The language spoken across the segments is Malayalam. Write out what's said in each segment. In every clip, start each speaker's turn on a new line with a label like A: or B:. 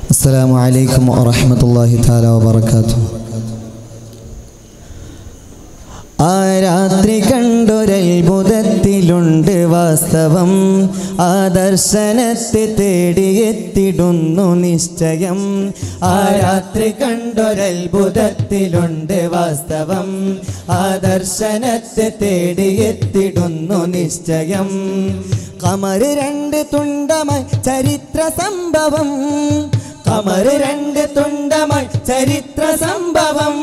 A: السلام عليكم ورحمة الله تعالى وبركاته ആ രാത്രി കണ്ടൊരത്ഭുതത്തിലുണ്ട് വാസ്തവം ആ ദർശനത്തെ തേടിയെത്തിടുന്നു നിശ്ചയം ആ രാത്രി കണ്ടൊരത്ഭുതത്തിലുണ്ട് വാസ്തവം ആ ദർശനത്തെ തേടിയെത്തിടുന്നു നിശ്ചയം കമറ് രണ്ട് തുണ്ടമായി ചരിത്ര സംഭവം കമറ് രണ്ട് തുണ്ടമായി ചരിത്ര സംഭവം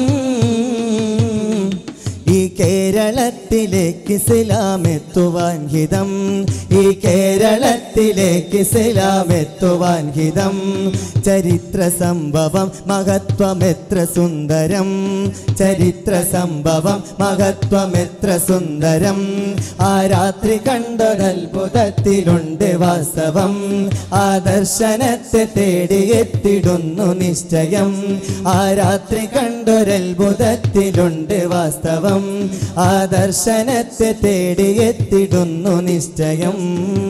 A: ഈ കേരളത്തിലേക്ക് ഇസ്ലാം എത്തുവാൻ ഹിതം ഈ കേരളത്തിലേക്ക് ഇസ്ലാം എത്തുവാൻ ഹിതം ചരിത്ര സംഭവം മഹത്വം എത്ര സുന്ദരം ചരിത്ര സംഭവം മഹത്വം എത്ര സുന്ദരം ആ രാത്രി കണ്ടൊരത്ഭുതത്തിലുണ്ട് വാസ്തവം ആ ദർശനത്തെ തേടിയെത്തിടുന്നു നിശ്ചയം ആ രാത്രി കണ്ടൊരത്ഭുതത്തിലുണ്ട് വാസ്തവം ആ ദർശനത്തെ തേടിയെത്തിടുന്നു നിശ്ചയം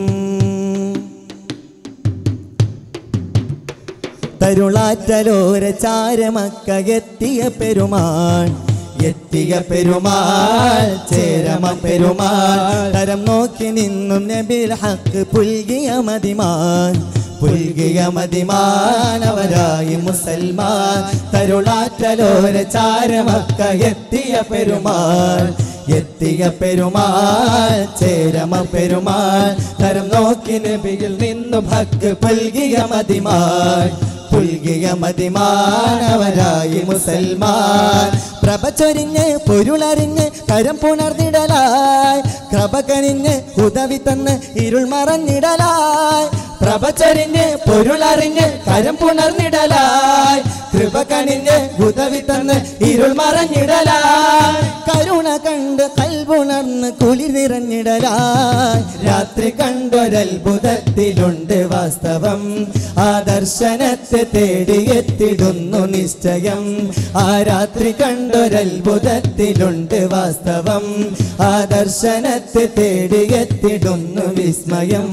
A: തരുളാറ്റലോര ചാരമക്ക എത്തിയ പെരുമാൾ എത്തിയ പെരുമാൾ ചേരമ പെരുമാൾ തരം നോക്കി നിന്നും നബിൽ ഹക്ക് പുൽകിയ മതിമാൻ പുൽകിയ മതിമാൻ അവരായി മുസൽമാൻ തരുളാറ്റലോര ചാരമക്ക എത്തിയ പെരുമാൾ എത്തിയ പെരുമാൾ ചേരമ പെരുമാൾ തരം നോക്കി നബിയിൽ നിന്നു ഭക്ക് പുൽകിയ മതിമാൻ പുൽകിയ മതിമാനവരായി മുസൽമാൻ പ്രഭ ചൊരിഞ്ഞ് പൊരുളറിഞ്ഞ് കരം പുണർന്നിടലായി കൃപ കനിഞ്ഞ് ഉദവി തന്ന് ഇരുൾ മറന്നിടലായി പ്രഭ ചൊരിഞ്ഞ് പൊരുളറിഞ്ഞ് കരം പുണർന്നിടലായി കൃപ കനിഞ്ഞ് ഉദവി തന്ന് ഇരുൾ മറഞ്ഞിടലായി കരുണ കണ്ട് കൽപുണർന്ന് കുളി നിറഞ്ഞിടലായി രാത്രി കണ്ടൊരത്ഭുതത്തിലുണ്ട് വാസ്തവം ആ ദർശനത്തെ തേടിയെത്തിടുന്നു നിശ്ചയം ആ രാത്രി കണ്ടൊരത്ഭുതത്തിലുണ്ട് വാസ്തവം ആ ദർശനത്തെ തേടിയെത്തിടുന്നു വിസ്മയം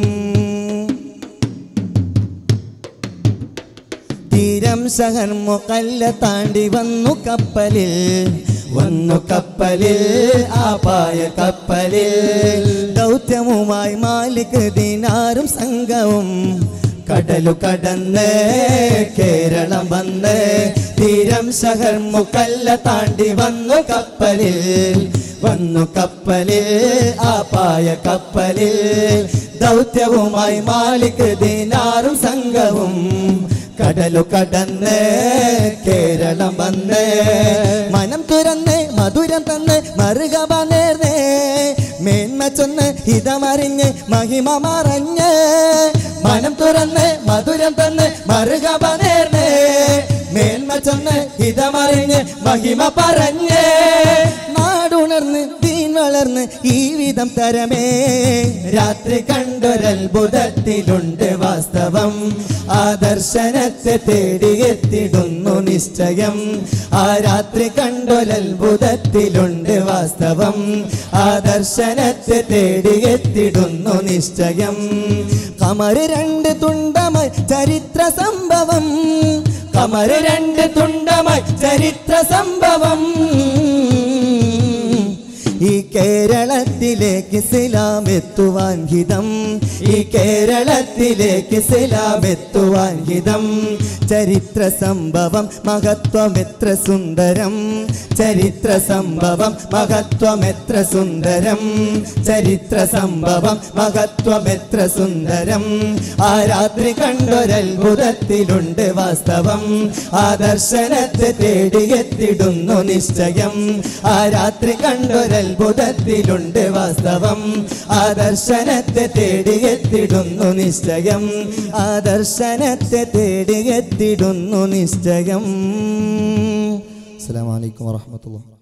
A: തീരം ശഹർ മുക്കല്ല താണ്ടി വന്നു കപ്പലിൽ വന്നു കപ്പലിൽ ആപായ കപ്പലിൽ ദൗത്യവുമായി മാലിക് ദിനാറും സംഘവും കടലു കടന്ന് കേരളം വന്ന് തീരം ശഹർ മുക്കല്ല താണ്ടി വന്നു കപ്പലിൽ വന്നു കപ്പലിൽ ആപായ കപ്പലിൽ ദൗത്യവുമായി മാലിക് ദിനാറും സംഘവും കടലു കടന്ന് കേരളം വന്ന് മനം തുറന്ന് മധുരം തന്ന് മറുകവ നേർന്ന് മേന്മ ചൊന്ന് ഹിതമറിഞ്ഞ് മഹിമ മറഞ്ഞ് മനം തുറന്ന് മധുരം തന്ന് മറുകവ നേർന്ന് മേന്മ ചൊന്ന് ഹിതമറിഞ്ഞ് മഹിമ പറഞ്ഞ് നാടുണർന്ന് ദീൻ വളർന്ന് ഈ വിധം തരമേ രാത്രി കണ്ടൊരത്ഭുതത്തിലുണ്ട് വാസ്തവം ആ ദർശനത്തെ തേടിയെത്തിടുന്നു നിശ്ചയം ആ രാത്രി കണ്ടൊരത്ഭുതത്തിലുണ്ട് വാസ്തവം ആ ദർശനത്തെ തേടിയെത്തിടുന്നു നിശ്ചയം കമറ് രണ്ട് തുണ്ടമായി ചരിത്ര സംഭവം കമറ് രണ്ട് തുണ്ടമായി ചരിത്ര സംഭവം ഈ കേരളത്തിലേക്ക് ഇസ്ലാം എത്തുവാൻ ഹിതം ഈ കേരളത്തിലേക്ക് ഇസ്ലാം എത്തുവാൻ ഹിതം ചരിത്ര സംഭവം മഹത്വം എത്ര സുന്ദരം ചരിത്ര സംഭവം മഹത്വം എത്ര സുന്ദരം ചരിത്ര സംഭവം മഹത്വം എത്ര സുന്ദരം ആ രാത്രി കണ്ടൊരത്ഭുതത്തിലുണ്ട് വാസ്തവം ആ ദർശനത്തെ തേടിയെത്തിടുന്നു നിശ്ചയം ആ രാത്രി കണ്ടൊരത്ഭുതത്തിലുണ്ട് വാസ്തവം ആ ദർശനത്തെ തേടിയെത്തിടുന്നു നിശ്ചയം ആ ദർശനത്തെ തേടിയെത്തിടുന്നു നിശ്ചയം അസ്സലാമു അലൈക്കും വറഹ്മത്തുള്ളാഹി